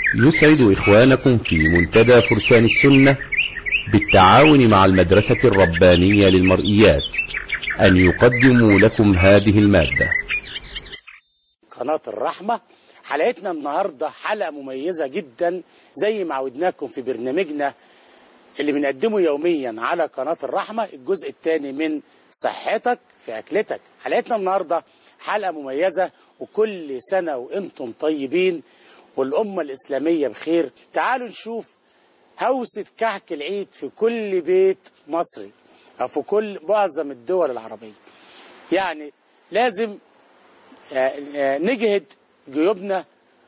يسعد إخوانكم في منتدى فرسان السنة بالتعاون مع المدرسة الربانية للمرئيات أن يقدموا لكم هذه المادة قناة الرحمة حلقتنا النهاردة حلقة مميزة جدا زي ما عودناكم في برنامجنا اللي بنقدمه يوميا على قناة الرحمة الجزء الثاني من صحتك في أكلتك حلقتنا النهاردة حلقة مميزة وكل سنة وانتم طيبين والأمة الإسلامية بخير تعالوا نشوف هوسة كعك العيد في كل بيت مصري أو في كل معظم الدول العربية يعني لازم نجهد جيوبنا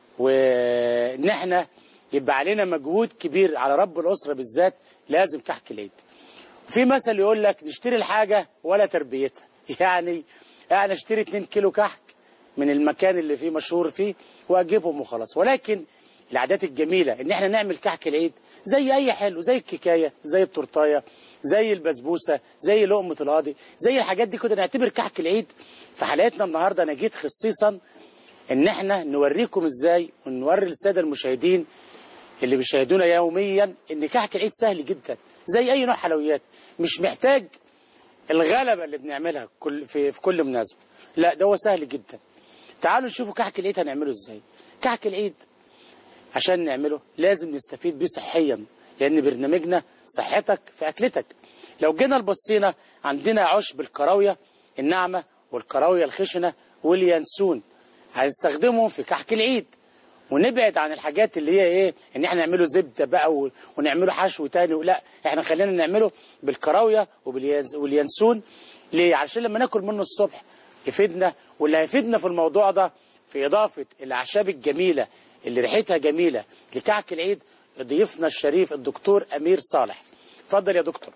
وان احنا يبقى علينا مجهود كبير على رب الاسره بالذات لازم كحك العيد في مثل يقول لك نشتري الحاجه ولا تربيتها يعني انا اشتري 2 كيلو كحك من المكان اللي فيه مشهور فيه واجيبهم وخلاص ولكن العادات الجميله ان احنا نعمل كحك العيد زي اي حلو زي الكيكايه زي التورتايه زي البسبوسه زي لقمه القاضي زي الحاجات دي كده نعتبر كحك العيد في حلقتنا النهارده انا جيت خصيصا ان احنا نوريكم ازاي ونوري الساده المشاهدين اللي بيشاهدونا يوميا ان كحك العيد سهل جدا زي اي نوع حلويات مش محتاج الغلبه اللي بنعملها كل في, في كل مناسبه لا ده هو سهل جدا تعالوا نشوفوا كحك العيد هنعمله ازاي كحك العيد عشان نعمله لازم نستفيد بيه صحيا لان برنامجنا صحتك في اكلتك لو جينا لبصينا عندنا عشب الكراويه الناعمه والكراويه الخشنه واليانسون هنستخدمهم في كحك العيد ونبعد عن الحاجات اللي هي ايه ان احنا نعمله زبده بقى ونعمله حشو تاني لا احنا خلينا نعمله بالكراويه واليانسون ليه علشان لما ناكل منه الصبح يفيدنا واللي هيفيدنا في الموضوع ده في اضافه الاعشاب الجميله اللي ريحتها جميله لكعك العيد ضيفنا الشريف الدكتور امير صالح اتفضل يا دكتور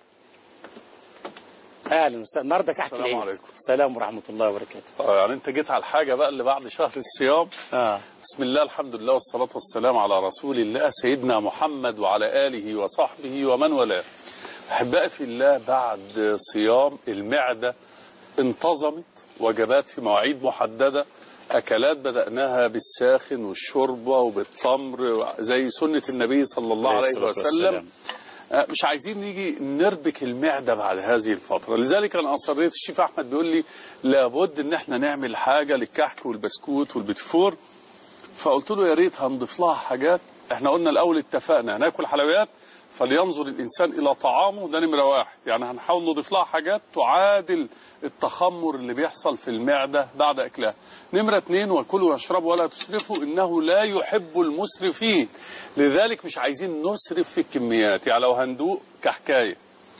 اهلا وسهلا النهارده كحك السلام العيد عليكم. السلام ورحمه الله وبركاته آه، يعني انت جيت على الحاجه بقى اللي بعد شهر الصيام اه بسم الله الحمد لله والصلاه والسلام على رسول الله سيدنا محمد وعلى اله وصحبه ومن والاه احبائي في الله بعد صيام المعده انتظمت وجبات في مواعيد محدده اكلات بداناها بالساخن والشوربه وبالتمر زي سنه النبي صلى الله عليه عليه الصلاة وسلم والسلام. آه، مش عايزين نيجي نربك المعدة بعد هذه الفترة لذلك أنا أصريت الشيف أحمد بيقول لي لابد إن احنا نعمل حاجة للكحك والبسكوت والبتفور فقلت له يا ريت هنضيف لها حاجات احنا قلنا الأول اتفقنا هناكل حلويات فلينظر الإنسان إلى طعامه ده نمرة واحد يعني هنحاول نضيف لها حاجات تعادل التخمر اللي بيحصل في المعدة بعد أكلها نمرة اتنين وكلوا واشربوا ولا تسرفوا إنه لا يحب المسرفين لذلك مش عايزين نسرف في الكميات يعني لو هندوق كحكاية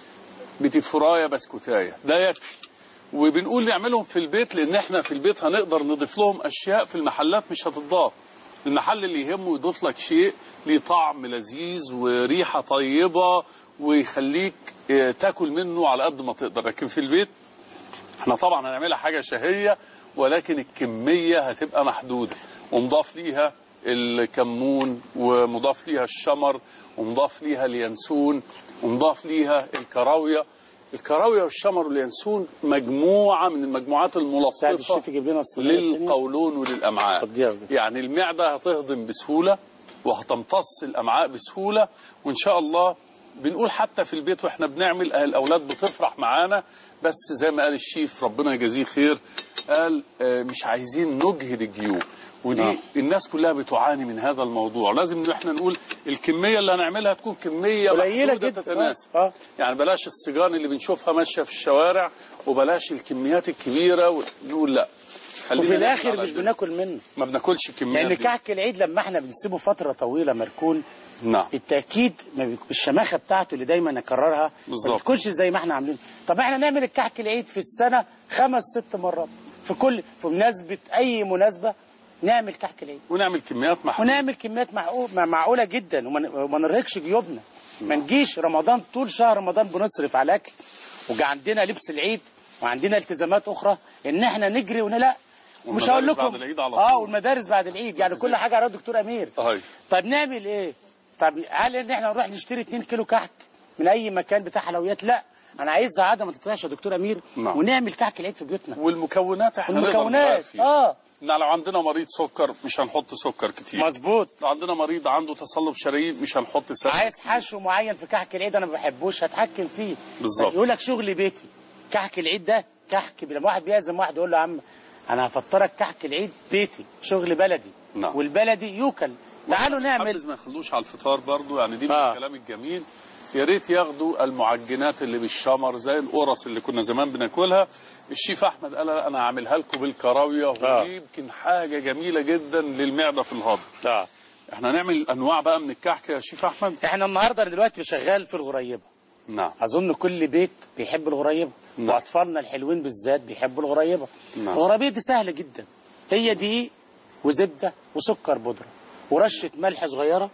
بتفراية بسكوتاية ده يكفي وبنقول نعملهم في البيت لان احنا في البيت هنقدر نضيف لهم اشياء في المحلات مش هتضاف المحل اللي يهمه يضيف لك شيء ليه طعم لذيذ وريحة طيبة ويخليك اه، تاكل منه على قد ما تقدر لكن في البيت احنا طبعا هنعملها حاجة شهية ولكن الكمية هتبقى محدودة ومضاف ليها الكمون ومضاف ليها الشمر ومضاف ليها اليانسون ومضاف ليها الكراوية الكراوية والشمر واليانسون مجموعة من المجموعات سعد الملطفة الشيف يجيب لنا الصينية التانية. للقولون وللأمعاء اتفضل يا دكتور. يعني المعدة هتهضم بسهولة وهتمتص الأمعاء بسهولة وإن شاء الله بنقول حتى في البيت واحنا بنعمل أهل الأولاد بتفرح معانا بس زي ما قال الشيف ربنا يجازيه خير قال آه، مش عايزين نجهد الجيوب ودي نعم. الناس كلها بتعاني من هذا الموضوع لازم إن احنا نقول الكمية اللي هنعملها تكون كمية قليلة محدودة جدا. تتناسب آه. يعني بلاش السجان اللي بنشوفها ماشية في الشوارع وبلاش الكميات الكبيرة ونقول لا خلينا وفي ناكل الاخر على مش قدنا. بناكل منه ما بناكلش كميات لان دي. كعك العيد لما احنا بنسيبه فتره طويله مركون نعم بالتاكيد ما بيك- الشماخه بتاعته اللي دايما نكررها بالظبط. ما بتكونش زي ما احنا عاملين طب احنا نعمل الكعك العيد في السنه خمس ست مرات في كل في مناسبه اي مناسبه نعمل كعك العيد ونعمل كميات محدودة ونعمل كميات معقول مع- معقوله جدا وما ن- وما نرهقش جيوبنا ما نجيش رمضان طول شهر رمضان بنصرف على الاكل وجا عندنا لبس العيد وعندنا التزامات اخرى ان احنا نجري ونلا مش هقول والمدارس لكم بعد العيد على اه طول. والمدارس بعد العيد يعني كل حاجه على الدكتور امير أهي. طب نعمل ايه طب هل ان احنا نروح نشتري 2 كيلو كحك من اي مكان بتاع حلويات لا انا عايزها عاده ما تطلعش يا دكتور امير نعم. ونعمل كعك العيد في بيوتنا والمكونات احنا نقدر نغير والمكونات فيها. اه إن لو عندنا مريض سكر مش هنحط سكر كتير مظبوط لو عندنا مريض عنده تصلب شرايين مش هنحط سكر عايز حشو معين في كحك العيد انا ما بحبوش هتحكم فيه بالظبط. يقول لك شغل بيتي كحك العيد ده كحك لما واحد بيعزم واحد يقول له يا عم انا هفطرك كحك العيد بيتي شغل بلدي نعم. والبلدي يوكل تعالوا نعمل حبذ ما يخلوش على الفطار برضو يعني دي من آه. الكلام الجميل يا ريت ياخدوا المعجنات اللي بالشمر زي القرص اللي كنا زمان بناكلها الشيف احمد قال لا، انا هعملها لكم بالكراويه آه. ودي يمكن حاجه جميله جدا للمعده في الهضم اه احنا هنعمل انواع بقى من الكحك يا شيف احمد احنا النهارده دلوقتي شغال في الغريبه نعم اظن كل بيت بيحب الغريبه نعم. واطفالنا الحلوين بالذات بيحبوا الغريبه نعم. الغريبه دي سهله جدا هي دقيق وزبده وسكر بودره ورشه ملح صغيره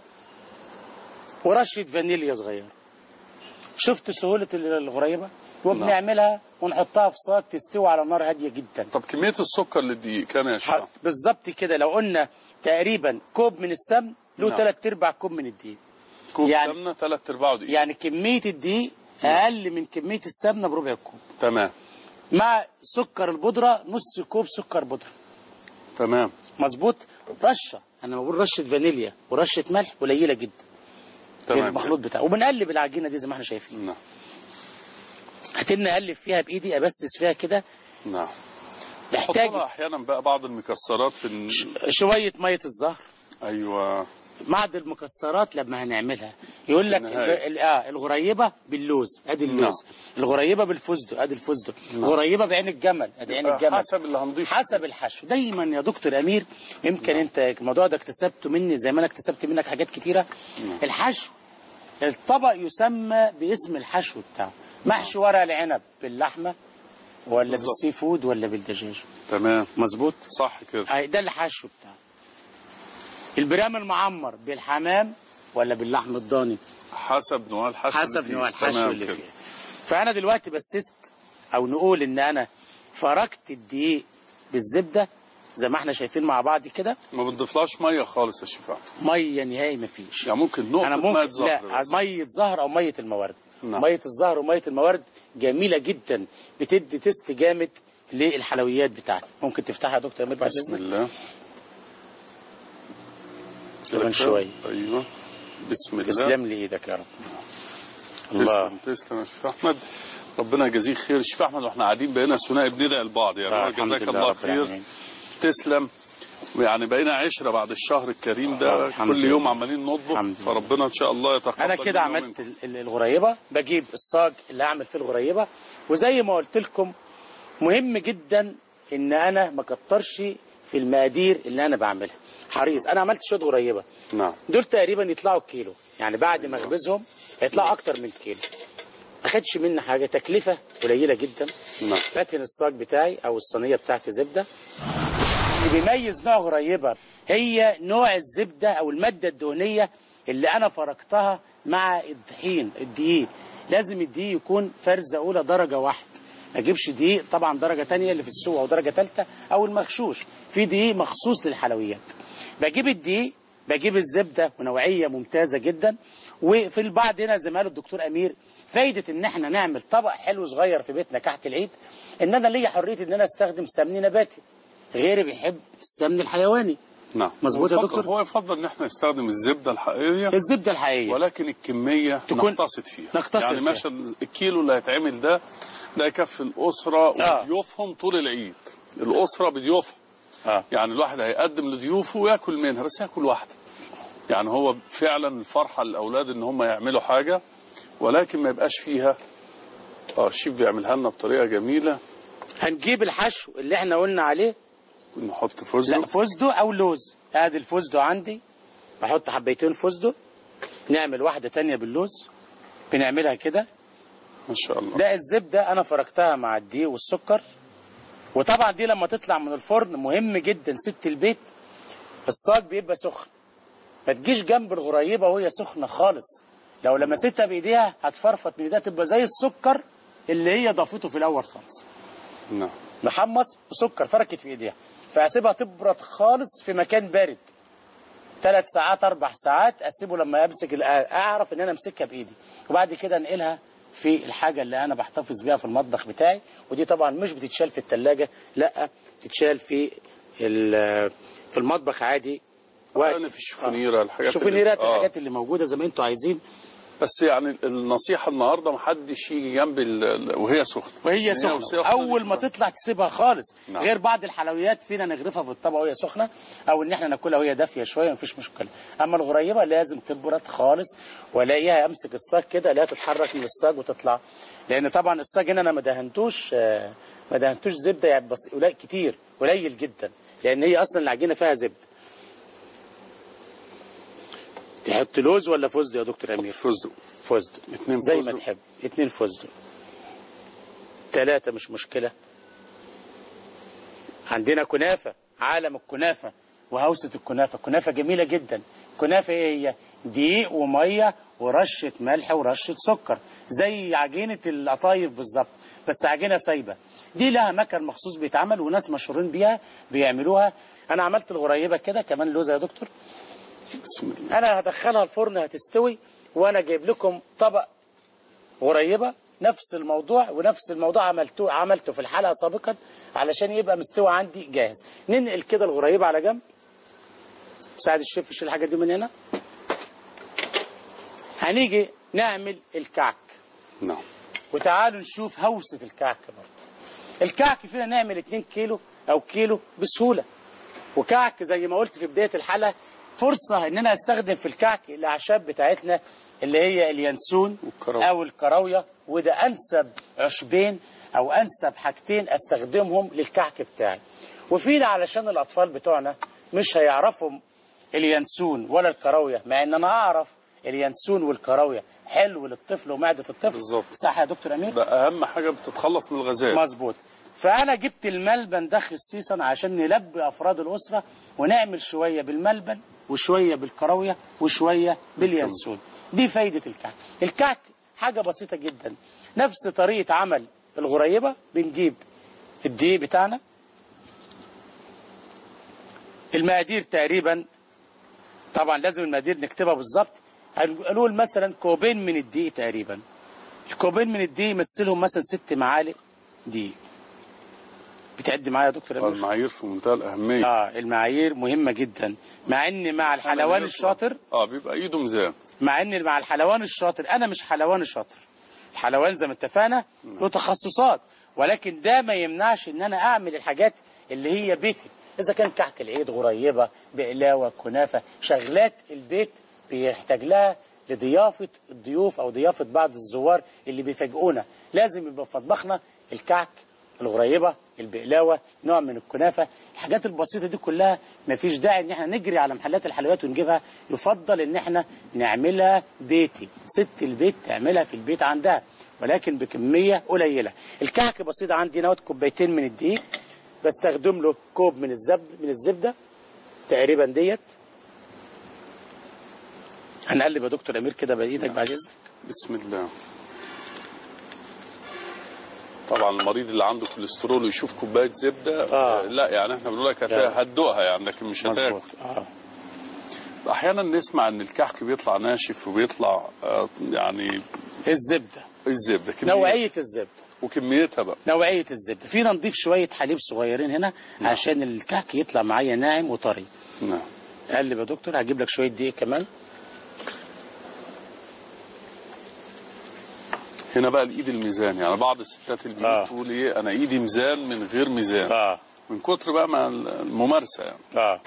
ورشه فانيليا صغيره شفت سهوله الغريبه وبنعملها ونحطها في صاج تستوي على نار هاديه جدا طب كميه السكر للدقيق كام يا شيف ح- بالظبط كده لو قلنا تقريبا كوب من السمن له نعم. ثلاث ارباع كوب من الدقيق كوب يعني- سمنه ثلاث ارباعه دقيق يعني كميه الدقيق اقل من كميه السمنه بربع كوب تمام مع سكر البودرة نص كوب سكر بودرة تمام مظبوط رشة أنا بقول رشة فانيليا ورشة ملح قليلة جدا في تمام المخلوط بتاعه وبنقلب العجينة دي زي ما احنا شايفين نعم هتبني أقلب فيها بإيدي أبسس فيها كده نعم محتاج حط لها احيانا بقى بعض المكسرات في ال... شوية مية الزهر ايوه بعض المكسرات لما هنعملها يقول في لك النهاية. ال- اه الغريبه باللوز ادي اللوز الغريبه بالفستق ادي الفستق الغريبه بعين الجمل ادي عين الجمل حسب اللي هنضيفه حسب الحشو دايما يا دكتور امير يمكن انت الموضوع ده اكتسبته مني زي ما انا اكتسبت منك حاجات كتيره الحشو الطبق يسمى باسم الحشو بتاعه محشي ورق العنب باللحمه ولا بالظبط. بالسي فود ولا بالدجاج تمام مظبوط صح كده أي ده الحشو بتاعه البرام المعمر بالحمام ولا باللحم الضاني حسب نوع الحشو اللي حسب فيه. نوع الحشو تمام اللي كده. فيه فانا دلوقتي بسست او نقول ان انا فركت الدقيق بالزبده زي ما احنا شايفين مع بعض كده ما بنضيفلهاش ميه خالص يا شيف أحمد. ميه نهائي مفيش يعني ممكن نقطه انا ميه ممكن زهر لا بس. ميه زهر او ميه الموارد نعم. ميه الزهر وميه الموارد جميله جدا بتدي تيست جامد للحلويات بتاعتي ممكن تفتحها يا دكتور امير بعد بسم اذنك الله كمان شويه ايوه بسم الله تسلم لي ايدك يا رب الله تسلم تسلم يا شيف احمد ربنا يجازيك خير شيف احمد واحنا قاعدين بقينا ثنائي بندعي لبعض يعني آه، هو الحمد جزاك لله الله رب خير العالمين. تسلم يعني بقينا عشرة بعد الشهر الكريم آه، ده الحمد كل يوم لله. عمالين نطبخ الحمد لله. فربنا ان شاء الله يتقبل انا كده منا عملت ومنكم. ال- ال- الغريبه بجيب الصاج اللي اعمل فيه الغريبه وزي ما قلت لكم مهم جدا ان انا ما كترش في المقادير اللي انا بعملها حريص انا عملت شويه غريبه نعم دول تقريبا يطلعوا كيلو يعني بعد ما اخبزهم هيطلعوا اكتر من كيلو ما خدش مني حاجه تكلفه قليله جدا نعم فاتن الصاج بتاعي او الصينيه بتاعتي زبده اللي بيميز نوع غريبه هي نوع الزبده او الماده الدهنيه اللي انا فرقتها مع الطحين الدقيق لازم الدقيق يكون فرزه اولى درجه واحد ما اجيبش دقيق طبعا درجه تانية اللي في السوق او درجه ثالثه او المغشوش في دقيق مخصوص للحلويات بجيب الدقيق بجيب الزبده ونوعيه ممتازه جدا وفي البعض هنا زي ما قال الدكتور امير فايده ان احنا نعمل طبق حلو صغير في بيتنا كحك العيد ان انا ليا حريه ان انا استخدم سمن نباتي غيري بيحب السمن الحيواني نعم مظبوط يا هو يفضل- دكتور؟ هو يفضل ان احنا نستخدم الزبده الحقيقيه الزبده الحقيقيه ولكن الكميه تكون- نقتصد فيها نقتصد يعني فيها. مثلا الكيلو اللي هيتعمل ده ده يكفي الاسره آه. وضيوفهم طول العيد الاسره بضيوفها اه يعني الواحد هيقدم لضيوفه وياكل منها بس ياكل واحده يعني هو فعلا الفرحه للاولاد ان هم يعملوا حاجه ولكن ما يبقاش فيها اه الشيف بيعملها لنا بطريقه جميله هنجيب الحشو اللي احنا قلنا عليه نحط لا فستق فستق او لوز ادي الفستق عندي بحط حبيتين فستق نعمل واحده تانية باللوز بنعملها كده ما شاء الله ده الزبده انا فركتها مع الدقيق والسكر وطبعا دي لما تطلع من الفرن مهم جدا ست البيت الصاج بيبقى سخن ما تجيش جنب الغريبه وهي سخنه خالص لو لمستها بايديها هتفرفط من ايديها تبقى زي السكر اللي هي ضافته في الاول خالص نعم محمص وسكر فركت في ايديها فاسيبها تبرد خالص في مكان بارد ثلاث ساعات اربع ساعات اسيبه لما امسك الآ- اعرف ان انا امسكها بايدي وبعد كده انقلها في الحاجه اللي انا بحتفظ بيها في المطبخ بتاعي ودي طبعا مش بتتشال في الثلاجه لا بتتشال في ال- في المطبخ عادي وقت أنا في الشوفونيرة، الحاجات اللي- الشوفونيرات آه. الحاجات اللي موجوده زي ما انتوا عايزين بس يعني النصيحة النهاردة محدش يجي جنب ال- ال- وهي سخنة وهي سخنه اول ما تطلع تسيبها خالص نعم. غير بعض الحلويات فينا نغرفها في الطبق وهي سخنه او ان احنا ناكلها وهي دافيه شويه مفيش مشكله اما الغريبه لازم تبرد خالص والاقيها امسك الصاج كده الاقيها تتحرك من الصاج وتطلع لان طبعا الصاج هنا انا ما دهنتوش آه، ما دهنتوش زبده يعني بس قليل كتير قليل جدا لان هي اصلا العجينه فيها زبده تحط لوز ولا فستق يا دكتور امير فستق فستق اتنين زي ما فستق. تحب اتنين فستق ثلاثة مش مشكلة عندنا كنافة عالم الكنافة وهوسة الكنافة كنافة جميلة جدا كنافة ايه هي دقيق ومية ورشة ملح ورشة سكر زي عجينة القطايف بالظبط بس عجينة سايبة دي لها مكان مخصوص بيتعمل وناس مشهورين بيها بيعملوها انا عملت الغريبة كده كمان لوزة يا دكتور بسم الله انا هدخلها الفرن هتستوي وانا جايب لكم طبق غريبه نفس الموضوع ونفس الموضوع عملته عملته في الحلقه سابقا علشان يبقى مستوى عندي جاهز ننقل كده الغريبه على جنب مساعد الشيف يشيل الحاجه دي من هنا هنيجي نعمل الكعك نعم وتعالوا نشوف هوسة الكعك برضه الكعك فينا نعمل 2 كيلو او كيلو بسهولة وكعك زي ما قلت في بداية الحلقة فرصة ان انا استخدم في الكعك الاعشاب بتاعتنا اللي هي اليانسون والكراوية. او الكراوية وده انسب عشبين او انسب حاجتين استخدمهم للكعك بتاعي وفينا علشان الاطفال بتوعنا مش هيعرفوا اليانسون ولا الكراوية مع ان انا اعرف اليانسون والكراوية حلو للطفل ومعدة الطفل بالظبط. صح يا دكتور امير ده أهم حاجة بتتخلص من الغازات مظبوط فانا جبت الملبن ده خصيصا عشان نلبي افراد الاسره ونعمل شويه بالملبن وشويه بالكراويه وشويه باليانسون دي فايده الكعك الكعك حاجه بسيطه جدا نفس طريقه عمل الغريبه بنجيب الدقيق بتاعنا المقادير تقريبا طبعا لازم المقادير نكتبها بالظبط هنقول مثلا كوبين من الدقيق تقريبا الكوبين من الدقيق يمثلهم مثلا ست معالق دقيق بتعد معايا يا دكتور أمير؟ المعايير في منتهى الأهمية اه المعايير مهمة جدا مع ان مع الحلوان الشاطر اه بيبقى ايده ميزان مع ان مع الحلوان الشاطر انا مش حلوان شاطر الحلوان زي ما اتفقنا له تخصصات ولكن ده ما يمنعش ان انا اعمل الحاجات اللي هي بيتي اذا كان كعك العيد غريبه بقلاوه كنافه شغلات البيت بيحتاج لها لضيافه الضيوف او ضيافه بعض الزوار اللي بيفاجئونا لازم يبقى في مطبخنا الكعك الغريبه البقلاوه نوع من الكنافه الحاجات البسيطه دي كلها ما فيش داعي ان احنا نجري على محلات الحلويات ونجيبها يفضل ان احنا نعملها بيتي ست البيت تعملها في البيت عندها ولكن بكميه قليله الكعك بسيط عندي نوت كوبايتين من الدقيق بستخدم له كوب من الزبد من الزبده تقريبا ديت هنقلب يا دكتور امير كده بايدك بعد اذنك بسم الله طبعا المريض اللي عنده كوليسترول ويشوف كوبايه زبده آه. آه. لا يعني احنا بنقول لك هت- يعني. هتدوقها يعني لكن مش هتاكل مظبوط اه احيانا نسمع ان الكحك بيطلع ناشف وبيطلع آه يعني الزبده الزبده كمية نوعيه الزبده وكميتها بقى نوعيه الزبده فينا نضيف شويه حليب صغيرين هنا عشان الكعك يطلع معايا ناعم وطري نعم قلب يا دكتور هجيب لك شويه دقيق كمان هنا بقى الايد الميزان يعني بعض الستات البيوت آه. تقول ايه انا ايدي ميزان من غير ميزان اه من كتر بقى ما الممارسه يعني اه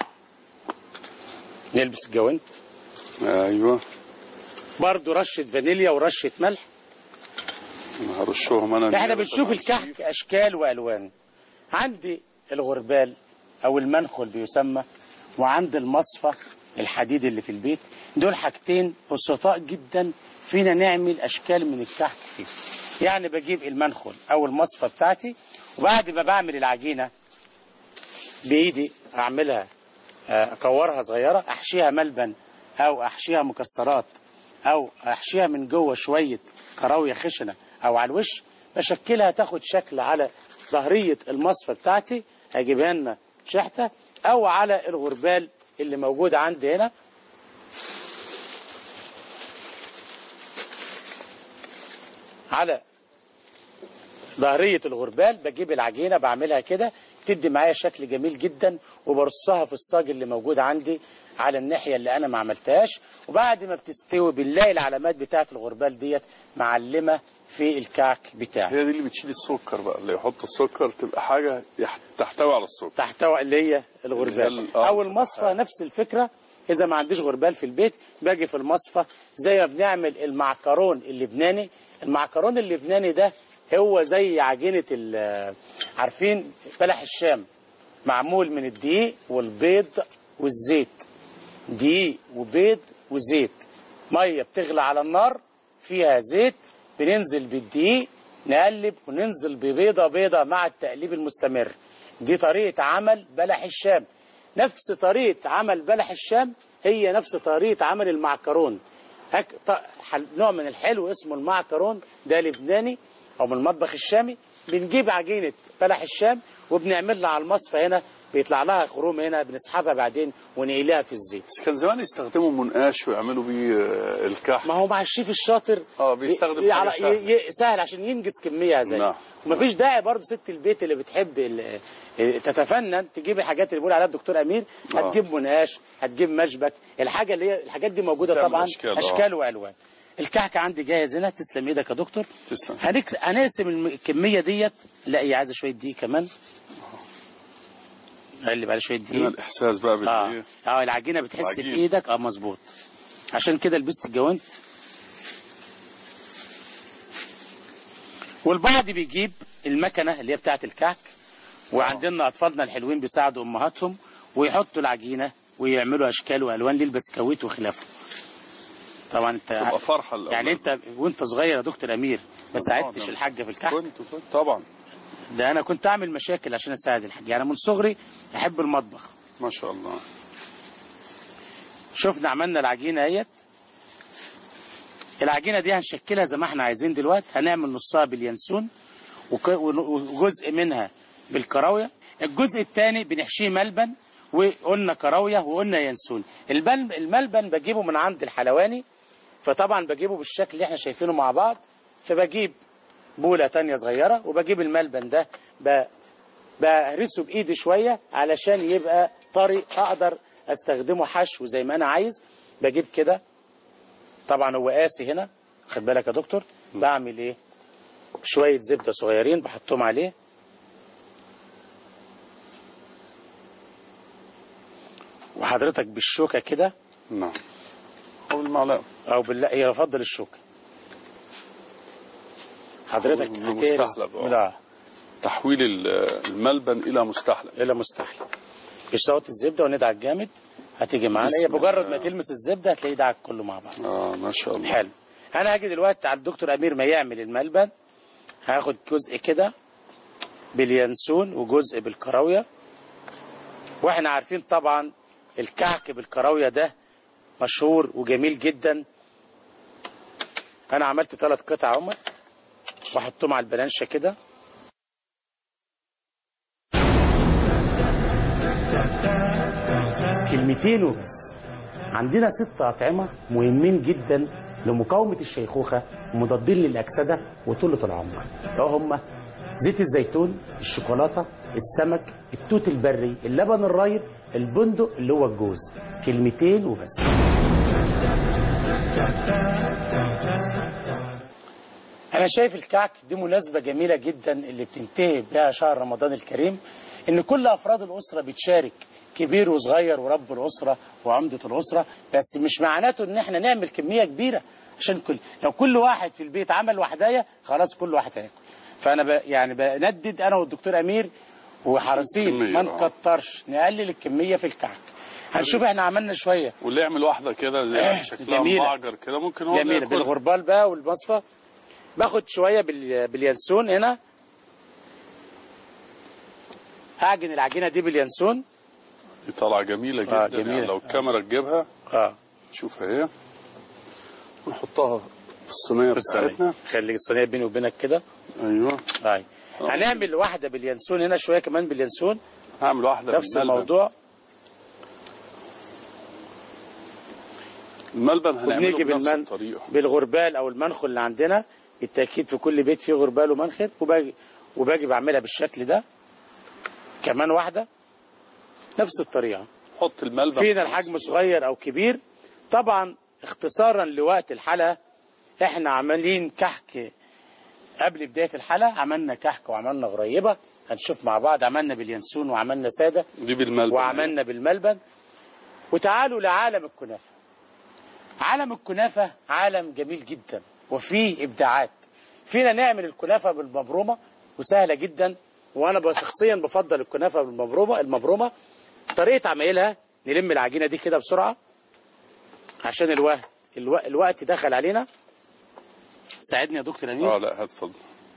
نلبس الجوانت ايوه برضو رشه فانيليا ورشه ملح أنا هرشهم انا احنا دلوقتي بنشوف مع الكحك الشيف. اشكال والوان عندي الغربال او المنخل بيسمى وعند المصفى الحديد اللي في البيت دول حاجتين بسطاء جدا فينا نعمل اشكال من الكحك فيه يعني بجيب المنخل او المصفى بتاعتي وبعد ما بعمل العجينه بايدي اعملها آه، اكورها صغيره احشيها ملبن او احشيها مكسرات او احشيها من جوه شويه كراويه خشنه او على الوش بشكلها تاخد شكل على ظهريه المصفى بتاعتي هجيبها لنا شحته او على الغربال اللي موجود عندي هنا على ظهرية الغربال بجيب العجينة بعملها كده بتدي معايا شكل جميل جدا وبرصها في الصاج اللي موجود عندي على الناحيه اللي انا ما عملتهاش وبعد ما بتستوي بنلاقي العلامات بتاعه الغربال ديت معلمه في الكعك بتاعي هي دي اللي بتشيل السكر بقى اللي يحط السكر تبقى حاجه يح- تحتوي على السكر تحتوي اللي هي اللي الغربال هي ال- آه، او المصفى نفس الفكره اذا ما عنديش غربال في البيت باجي في المصفى زي ما بنعمل المعكرون اللبناني المعكرون اللبناني ده هو زي عجينه ال- عارفين بلح الشام معمول من الدقيق والبيض والزيت دقيق وبيض وزيت ميه بتغلى على النار فيها زيت بننزل بالدقيق نقلب وننزل ببيضه بيضه مع التقليب المستمر دي طريقه عمل بلح الشام نفس طريقه عمل بلح الشام هي نفس طريقه عمل المعكرون هك ط- حل- نوع من الحلو اسمه المعكرون ده لبناني او من المطبخ الشامي بنجيب عجينه بلح الشام وبنعملها على المصفى هنا بيطلع لها خروم هنا بنسحبها بعدين ونقليها في الزيت بس كان زمان يستخدموا منقاش ويعملوا بيه آه، الكحك ما هو مع الشيف الشاطر اه، بيستخدم ي- حاجة على- سهلة. ي- ي- سهل عشان ينجز كميه زي نعم. ومفيش داعي برضه ست البيت اللي بتحب ال- اه، تتفنن تجيب الحاجات اللي بيقول عليها الدكتور امير اه. هتجيب منقاش هتجيب مشبك الحاجه اللي هي الحاجات دي موجوده تعمل طبعا أشكال، اه. اشكال والوان الكعكه عندي جاهز هنا تسلم ايدك يا دكتور تسلم. هنكس... هنقسم الم- الكميه ديت لا هي عايزه شويه دقيق كمان اللي بقى شويه هنا دقيق الاحساس بقى اه بالايه اه العجينه بتحس في العجين. ايدك اه مظبوط عشان كده لبست الجوانت والبعض بيجيب المكنه اللي هي بتاعه الكعك وعندنا اطفالنا الحلوين بيساعدوا امهاتهم ويحطوا العجينه ويعملوا اشكال والوان للبسكويت وخلافه طبعا انت تبقى فرحه الأولاد. يعني انت وانت صغير يا دكتور امير ما ساعدتش طبعاً. الحاجه في الكعك كنت كنت طبعا ده انا كنت اعمل مشاكل عشان اساعد الحاج يعني من صغري احب المطبخ ما شاء الله شفنا عملنا العجينه اهيت العجينه دي هنشكلها زي ما احنا عايزين دلوقتي هنعمل نصها باليانسون وك- وجزء منها بالكراويه الجزء الثاني بنحشيه ملبن وقلنا كراويه وقلنا ينسون البل- الملبن بجيبه من عند الحلواني فطبعا بجيبه بالشكل اللي احنا شايفينه مع بعض فبجيب بولة تانية صغيرة وبجيب الملبن ده ب- بهرسه بايدي شوية علشان يبقى طري اقدر استخدمه حشو زي ما انا عايز بجيب كده طبعا هو قاسي هنا خد بالك يا دكتور بعمل ايه شوية زبدة صغيرين بحطهم عليه وحضرتك بالشوكة كده نعم او المعلقه او بالله هي يفضل الشوكة حضرتك أو هتهرس مستحلب، آه. لا تحويل ال- الملبن الى مستحلب الى مستحيل اشتغلت الزبدة وندعك جامد هتيجي معانا بسم هي مجرد ما الله. تلمس الزبدة هتلاقيه دعك كله مع بعض اه ما شاء الله حلو انا هاجي دلوقتي على الدكتور امير ما يعمل الملبن هاخد جزء كده باليانسون وجزء بالكراويه واحنا عارفين طبعا الكعك بالكراويه ده مشهور وجميل جدا انا عملت ثلاث قطع هم واحطهم على البلانشه كده كلمتين وبس عندنا ست أطعمة مهمين جدا لمقاومة الشيخوخة ومضادين للأكسدة وطولة العمر لو هم زيت الزيتون الشوكولاتة السمك التوت البري اللبن الرايب البندق اللي هو الجوز كلمتين وبس أنا شايف الكعك دي مناسبة جميلة جدا اللي بتنتهي بها شهر رمضان الكريم إن كل أفراد الأسرة بتشارك كبير وصغير ورب الأسرة وعمدة الأسرة بس مش معناته إن إحنا نعمل كمية كبيرة عشان كل لو كل واحد في البيت عمل وحداية خلاص كل واحد هياكل فأنا ب... يعني بندد أنا والدكتور أمير وحريصين كمية، ما آه. نكترش نقلل الكمية في الكعك هنشوف إحنا عملنا شوية واللي يعمل واحده كده زي شكلها جميلة. معجر كده ممكن هو اللي جميلة ياكلها. بالغربال بقى والمصفى باخد شوية بال... باليانسون هنا هعجن العجينة دي باليانسون دي طالعه جميله جدا آه، جميلة. يعني لو الكاميرا تجيبها اه شوفها اهي ونحطها في الصينيه بتاعتنا خلي الصينية بيني وبينك كده ايوه هاي هنعمل واحدة باليانسون هنا شوية كمان باليانسون هعمل واحده نفس بالملبن. الموضوع الملبن هنعمله وبنيجي بنفس بالمن... الطريقه بالغربال او المنخل اللي عندنا بالتاكيد في كل بيت فيه غربال ومنخل وباجي وباجي بعملها بالشكل ده كمان واحده نفس الطريقه حط الملبن فينا الحجم صغير او كبير طبعا اختصارا لوقت الحلقه احنا عاملين كحك قبل بدايه الحلقه عملنا كحك وعملنا غريبه هنشوف مع بعض عملنا باليانسون وعملنا ساده دي بالملبن وعملنا بالملبن وتعالوا لعالم الكنافه عالم الكنافه عالم جميل جدا وفيه ابداعات فينا نعمل الكنافه بالمبرومه وسهله جدا وانا بقى شخصيا بفضل الكنافه بالمبرومه المبرومه طريقه عمايلها نلم العجينه دي كده بسرعه عشان الوقت الو... الوقت دخل علينا ساعدني يا دكتور امين اه لا هتفضل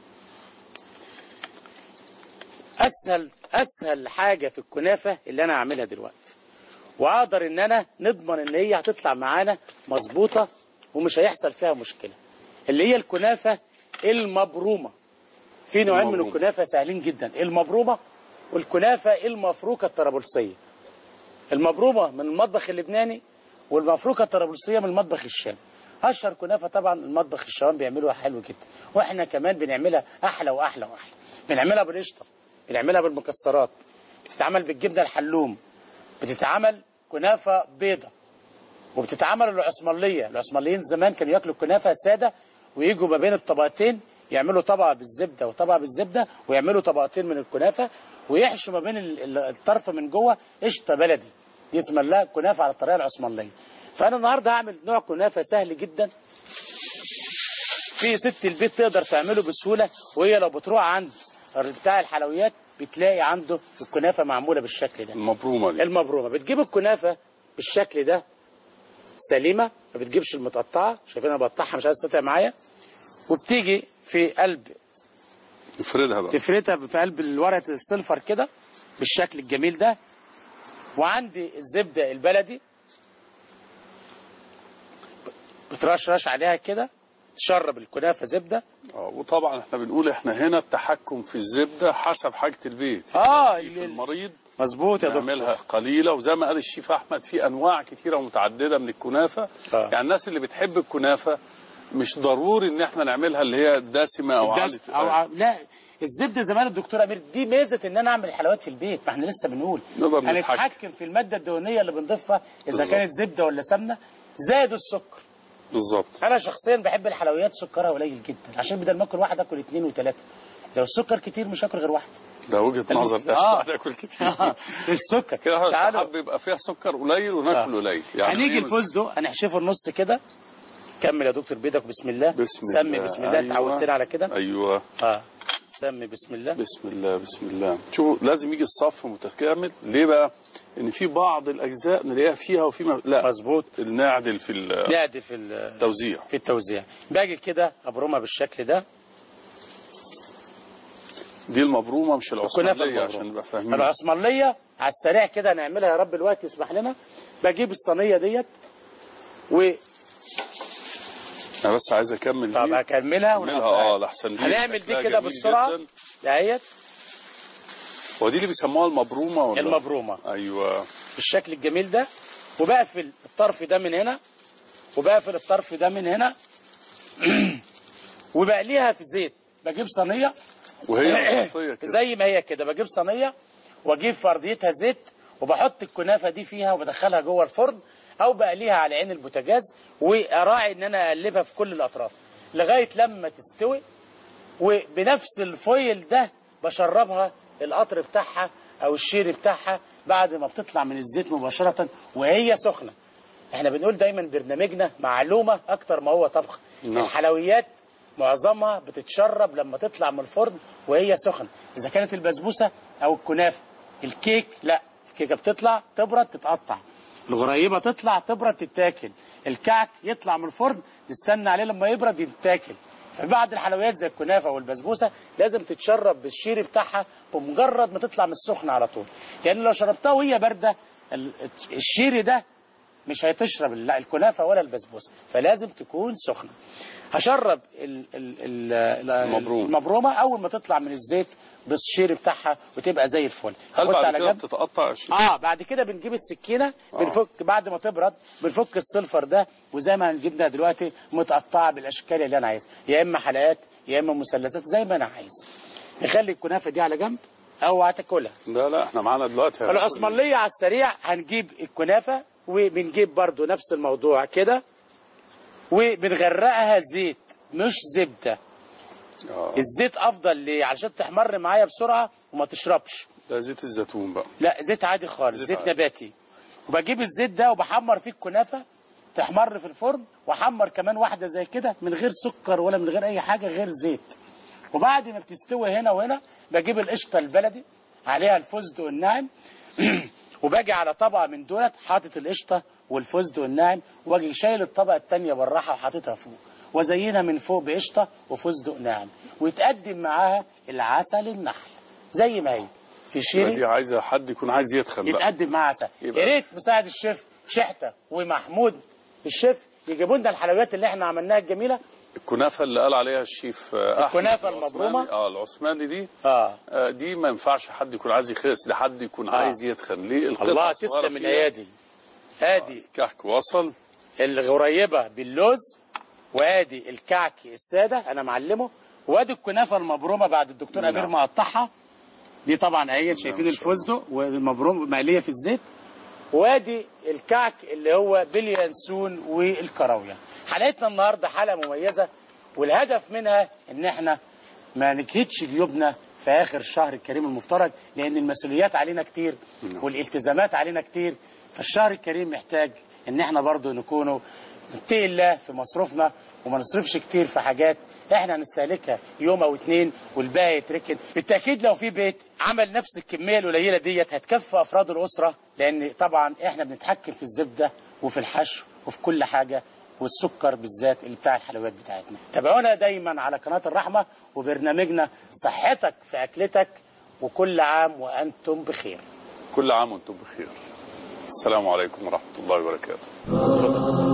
اسهل اسهل حاجه في الكنافه اللي انا هعملها دلوقتي واقدر ان انا نضمن ان هي هتطلع معانا مظبوطه ومش هيحصل فيها مشكله اللي هي الكنافه المبرومه في نوعين من المبرومة. الكنافه سهلين جدا المبرومه والكنافه المفروكه الطرابلسيه المبرومه من المطبخ اللبناني والمفروكه الطرابلسيه من المطبخ الشامي اشهر كنافه طبعا المطبخ الشام بيعملوها حلو جدا واحنا كمان بنعملها احلى واحلى واحلى بنعملها بالقشطه بنعملها بالمكسرات بتتعمل بالجبنه الحلوم بتتعمل كنافه بيضه وبتتعمل العثمانيه العثمانيين زمان كانوا ياكلوا الكنافه ساده ويجوا ما بين الطبقتين يعملوا طبقه بالزبده وطبقه بالزبده ويعملوا طبقتين من الكنافه ويحشوا ما بين ال- ال- الطرف من جوه قشطه بلدي دي اسمها لها كنافه على الطريقه العثمانيه فانا النهارده هعمل نوع كنافه سهل جدا في ست البيت تقدر تعمله بسهوله وهي لو بتروح عند بتاع الحلويات بتلاقي عنده الكنافه معموله بالشكل ده المبرومه دي المبرومه بتجيب الكنافه بالشكل ده سليمه ما بتجيبش المتقطعه شايفين انا بقطعها مش عايز تقطع معايا وبتيجي في قلب افردها بقى تفردها في قلب ورقه السلفر كده بالشكل الجميل ده وعندي الزبده البلدي بترشرش عليها كده تشرب الكنافه زبده اه وطبعا احنا بنقول احنا هنا التحكم في الزبده حسب حاجه البيت اه في اللي- المريض مظبوط يا دكتور نعملها قليله وزي ما قال الشيف احمد في انواع كثيره ومتعدده من الكنافه آه. يعني الناس اللي بتحب الكنافه مش ضروري ان احنا نعملها اللي هي دسمه او عاليه الدس- أو ع- لا الزبده زمان الدكتور امير دي ميزه ان انا اعمل الحلويات في البيت ما احنا لسه بنقول نقدر نتحكم. هنتحكم في الماده الدهنيه اللي بنضيفها اذا بالظبط. كانت زبده ولا سمنه زائد السكر بالظبط انا شخصيا بحب الحلويات سكرها قليل جدا عشان بدل ما اكل واحد اكل اثنين وثلاثه لو السكر كتير مش هاكل غير واحد ده وجهه نظر ده آه. واحد ياكل كتير السكر كده تعالوا هستحب يبقى فيها سكر قليل وناكل آه. قليل هنيجي إيه الفستق هنحشفه النص كده كمل يا دكتور بيدك بسم الله بسم سمي الله بسم الله أيوة. اتعودتنا على كده ايوه اه سمي بسم الله بسم الله بسم الله شوفوا لازم يجي الصف متكامل ليه بقى ان في بعض الاجزاء نلاقيها فيها وفي ما لا مظبوط النعدل في نعدي في ال- التوزيع في التوزيع باجي كده ابرمها بالشكل ده دي المبرومه مش كنافه العثمانيه المبرومة. عشان نبقى فاهمين العثمانيه على السريع كده نعملها يا رب الوقت يسمح لنا بجيب الصينيه ديت و انا بس عايز اكمل طب دي هكملها اعملها ونقطعها. اه لحسن دي هنعمل دي شكلها كده جميل بالسرعه جداً. دهيت هو دي اللي بيسموها المبرومه ولا المبرومه ايوه بالشكل الجميل ده وبقفل الطرف ده من هنا وبقفل الطرف ده من هنا وبقليها في زيت بجيب صينيه وهي مغطيه كده زي ما هي كده بجيب صينيه واجيب في ارضيتها زيت وبحط الكنافه دي فيها وبدخلها جوه الفرن او بقليها على عين البوتاجاز واراعي ان انا اقلبها في كل الاطراف لغايه لما تستوي وبنفس الفويل ده بشربها القطر بتاعها او الشير بتاعها بعد ما بتطلع من الزيت مباشره وهي سخنه احنا بنقول دايما برنامجنا معلومه اكتر ما هو طبخ نعم. الحلويات معظمها بتتشرب لما تطلع من الفرن وهي سخنه اذا كانت البسبوسه او الكنافه الكيك لا الكيكه بتطلع تبرد تتقطع الغريبه تطلع تبرد تتاكل الكعك يطلع من الفرن نستنى عليه لما يبرد يتاكل فبعض الحلويات زي الكنافه والبسبوسه لازم تتشرب بالشير بتاعها بمجرد ما تطلع من السخن على طول لان لو شربتها وهي بارده ال- الشير ده مش هتشرب ال- لا الكنافه ولا البسبوسه فلازم تكون سخنه هشرب ال ال ال ال- المبروم. المبرومه اول ما تطلع من الزيت بالشير بتاعها وتبقى زي الفل هل هاخدها بعد على كده جنب. بتتقطع يا شيخ؟ اه بعد كده بنجيب السكينه بنفك بعد ما تبرد بنفك السلفر ده وزي ما هنجيبها دلوقتي متقطعه بالاشكال اللي انا عايزها يا اما حلقات يا اما مثلثات زي ما انا عايز نخلي الكنافه دي على جنب اوعى تاكلها لا لا احنا معانا دلوقتي العثمانية على السريع هنجيب الكنافة وبنجيب برضو نفس الموضوع كده وبنغرقها زيت مش زبدة آه. الزيت افضل ليه علشان تحمر معايا بسرعة وما تشربش ده زيت الزيتون بقى لا زيت عادي خالص زيت زيت, عادي. نباتي وبجيب الزيت ده وبحمر فيه الكنافة تحمر في الفرن واحمر كمان واحدة زي كده من غير سكر ولا من غير اي حاجة غير زيت وبعد ما بتستوي هنا وهنا بجيب القشطة البلدي عليها الفستق الناعم وباجي على طبقة من دولت حاطط القشطة والفستق الناعم واجي شايل الطبقة التانية بالراحة وحاططها فوق وزينها من فوق بقشطة وفستق ناعم ويتقدم معاها العسل النحل زي ما هي في يبقى شيري دي عايزه حد يكون عايز يتخن بقى يتقدم معاه عسل يبقى- يا ريت مساعد الشيف شحته ومحمود الشيف يجيبوا لنا الحلويات اللي احنا عملناها الجميله الكنافه اللي قال عليها الشيف آه، احمد الكنافة العثماني- المبرومة؟ اه العثماني دي اه آه، دي ما ينفعش حد يكون عايز يخس ده حد يكون عايز يتخن ليه القطعة الله الصغيرة تسلم فيها الايادي ادي كحك وصل الغريبه باللوز وادي الكعك الساده انا معلمه وادي الكنافه المبرومه بعد الدكتور نعم. امير مقطعها دي طبعا اهي شايفين ما شاء الله. الفستق والمبروم مقليه في الزيت وادي الكعك اللي هو باليانسون والكراويه حلقتنا النهارده حلقه مميزه والهدف منها ان احنا ما نكهتش جيوبنا في اخر الشهر الكريم المفترج لان المسؤوليات علينا كتير والالتزامات علينا كتير فالشهر الكريم محتاج ان احنا برضو نكونوا نتقي الله في مصروفنا وما نصرفش كتير في حاجات احنا هنستهلكها يوم او اتنين والباقي يتركن بالتاكيد لو في بيت عمل نفس الكميه القليله ديت هتكفي افراد الاسره لان طبعا احنا بنتحكم في الزبده وفي الحشو وفي كل حاجه والسكر بالذات اللي بتاع الحلويات بتاعتنا تابعونا دايما على قناه الرحمه وبرنامجنا صحتك في اكلتك وكل عام وانتم بخير كل عام وانتم بخير السلام عليكم ورحمه الله وبركاته